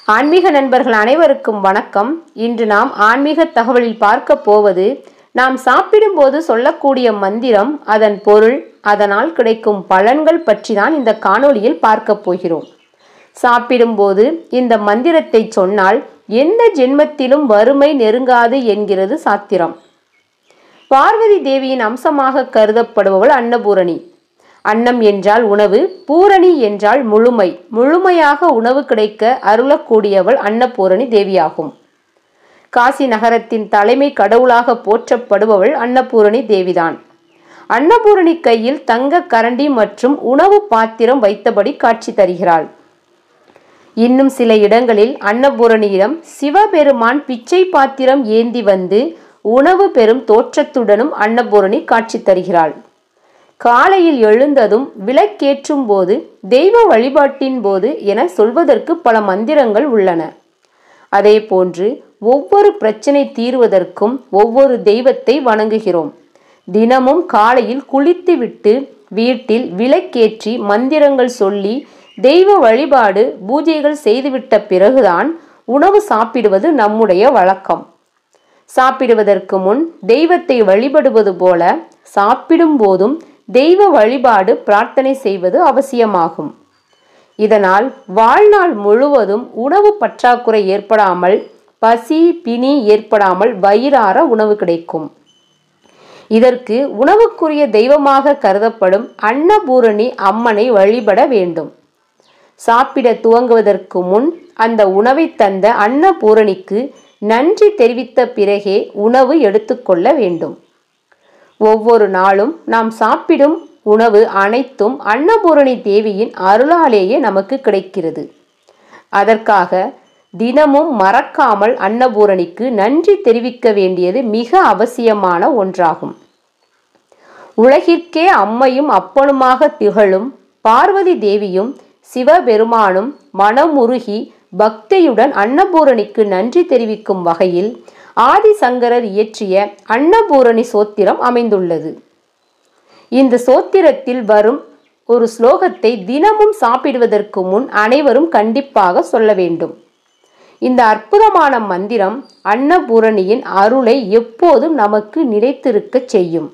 ஆன்மீக நண்பர்கள் அனைவருக்கும் வணக்கம் இன்று நாம் ஆன்மீக தகவலில் பார்க்க போவது நாம் சாப்பிடும்போது சொல்லக்கூடிய மந்திரம் அதன் பொருள் அதனால் கிடைக்கும் பலன்கள் பற்றி தான் இந்த காணொளியில் பார்க்க போகிறோம் சாப்பிடும்போது இந்த மந்திரத்தை சொன்னால் எந்த ஜென்மத்திலும் வறுமை நெருங்காது என்கிறது சாத்திரம் பார்வதி தேவியின் அம்சமாக கருதப்படுபவள் அன்னபூரணி அன்னம் என்றால் உணவு பூரணி என்றால் முழுமை முழுமையாக உணவு கிடைக்க அருளக்கூடியவள் அன்னபூரணி தேவியாகும் காசி நகரத்தின் தலைமை கடவுளாக போற்றப்படுபவள் அன்னபூரணி தேவிதான் அன்னபூரணி கையில் தங்க கரண்டி மற்றும் உணவு பாத்திரம் வைத்தபடி காட்சி தருகிறாள் இன்னும் சில இடங்களில் அன்னபூரணியிடம் சிவபெருமான் பிச்சை பாத்திரம் ஏந்தி வந்து உணவு பெறும் தோற்றத்துடனும் அன்னபூரணி காட்சி தருகிறாள் காலையில் எழுந்ததும் விளக்கேற்றும் போது தெய்வ வழிபாட்டின் போது என சொல்வதற்கு பல மந்திரங்கள் உள்ளன அதே போன்று ஒவ்வொரு பிரச்சனை தீர்வதற்கும் ஒவ்வொரு தெய்வத்தை வணங்குகிறோம் தினமும் காலையில் குளித்துவிட்டு வீட்டில் விளக்கேற்றி மந்திரங்கள் சொல்லி தெய்வ வழிபாடு பூஜைகள் செய்துவிட்ட பிறகுதான் உணவு சாப்பிடுவது நம்முடைய வழக்கம் சாப்பிடுவதற்கு முன் தெய்வத்தை வழிபடுவது போல சாப்பிடும் போதும் தெய்வ வழிபாடு பிரார்த்தனை செய்வது அவசியமாகும் இதனால் வாழ்நாள் முழுவதும் உணவு பற்றாக்குறை ஏற்படாமல் பசி பிணி ஏற்படாமல் வயிறார உணவு கிடைக்கும் இதற்கு உணவுக்குரிய தெய்வமாக கருதப்படும் அன்னபூரணி அம்மனை வழிபட வேண்டும் சாப்பிட துவங்குவதற்கு முன் அந்த உணவை தந்த அன்னபூரணிக்கு நன்றி தெரிவித்த பிறகே உணவு எடுத்துக்கொள்ள வேண்டும் ஒவ்வொரு நாளும் நாம் சாப்பிடும் உணவு அனைத்தும் அன்னபூரணி தேவியின் அருளாலேயே நமக்கு கிடைக்கிறது அதற்காக தினமும் மறக்காமல் அன்னபூரணிக்கு நன்றி தெரிவிக்க வேண்டியது மிக அவசியமான ஒன்றாகும் உலகிற்கே அம்மையும் அப்பனுமாக திகழும் பார்வதி தேவியும் சிவபெருமானும் மனமுருகி பக்தியுடன் அன்னபூரணிக்கு நன்றி தெரிவிக்கும் வகையில் ஆதிசங்கரர் இயற்றிய அன்னபூரணி சோத்திரம் அமைந்துள்ளது இந்த சோத்திரத்தில் வரும் ஒரு ஸ்லோகத்தை தினமும் சாப்பிடுவதற்கு முன் அனைவரும் கண்டிப்பாக சொல்ல வேண்டும் இந்த அற்புதமான மந்திரம் அன்னபூரணியின் அருளை எப்போதும் நமக்கு நிலைத்திருக்க செய்யும்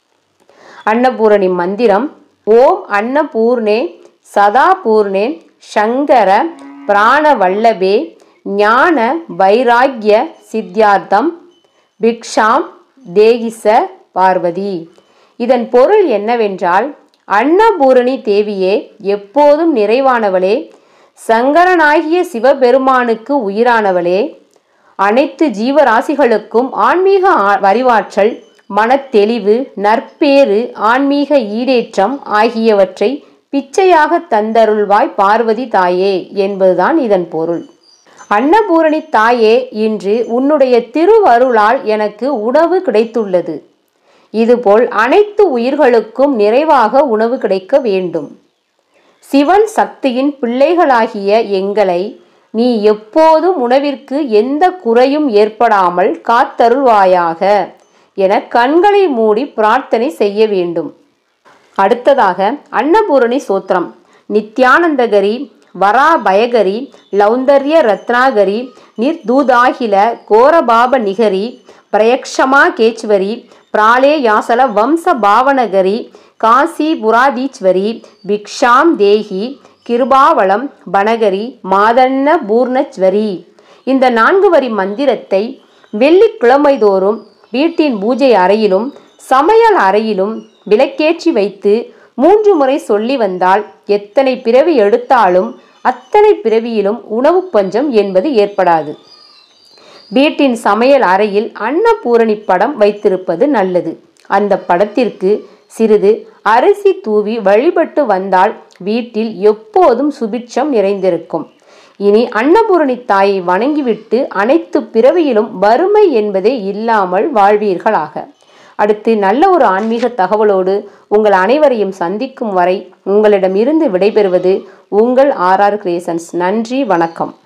அன்னபூரணி மந்திரம் ஓம் அன்னபூர்ணே சதாபூர்ணே சங்கர பிராணவல்லபே ஞான வைராக்கிய சித்தியார்த்தம் பிக்ஷாம் தேகிச பார்வதி இதன் பொருள் என்னவென்றால் அன்னபூரணி தேவியே எப்போதும் நிறைவானவளே சங்கரனாகிய சிவபெருமானுக்கு உயிரானவளே அனைத்து ஜீவராசிகளுக்கும் ஆன்மீக அறிவாற்றல் மனத்தெளிவு நற்பேறு ஆன்மீக ஈடேற்றம் ஆகியவற்றை பிச்சையாக தந்தருள்வாய் பார்வதி தாயே என்பதுதான் இதன் பொருள் அன்னபூரணி தாயே இன்று உன்னுடைய திருவருளால் எனக்கு உணவு கிடைத்துள்ளது இதுபோல் அனைத்து உயிர்களுக்கும் நிறைவாக உணவு கிடைக்க வேண்டும் சிவன் சக்தியின் பிள்ளைகளாகிய எங்களை நீ எப்போதும் உணவிற்கு எந்த குறையும் ஏற்படாமல் காத்தருள்வாயாக என கண்களை மூடி பிரார்த்தனை செய்ய வேண்டும் அடுத்ததாக அன்னபூரணி சோத்திரம் நித்யானந்தகரி வராபயகரி லௌந்தர்ய ரத்னாகரி நிர்தூதாகில கோரபாப நிகரி பிரயக்ஷமா கேச்வரி பிராளேயாசல வம்ச பாவனகரி காசி புராதீஸ்வரி பிக்ஷாம் தேகி கிருபாவளம் பனகரி மாதன்ன பூர்ணச்வரி இந்த நான்கு வரி மந்திரத்தை வெள்ளிக்கிழமை தோறும் வீட்டின் பூஜை அறையிலும் சமையல் அறையிலும் விளக்கேற்றி வைத்து மூன்று முறை சொல்லி வந்தால் எத்தனை பிறவி எடுத்தாலும் அத்தனை பிறவியிலும் உணவு பஞ்சம் என்பது ஏற்படாது வீட்டின் சமையல் அறையில் அன்னபூரணி படம் வைத்திருப்பது நல்லது அந்த படத்திற்கு சிறிது அரிசி தூவி வழிபட்டு வந்தால் வீட்டில் எப்போதும் சுபிட்சம் நிறைந்திருக்கும் இனி அன்னபூரணி தாயை வணங்கிவிட்டு அனைத்து பிறவியிலும் வறுமை என்பதே இல்லாமல் வாழ்வீர்களாக அடுத்து நல்ல ஒரு ஆன்மீக தகவலோடு உங்கள் அனைவரையும் சந்திக்கும் வரை உங்களிடமிருந்து விடைபெறுவது உங்கள் ஆர்ஆர் கிரியேஷன்ஸ் நன்றி வணக்கம்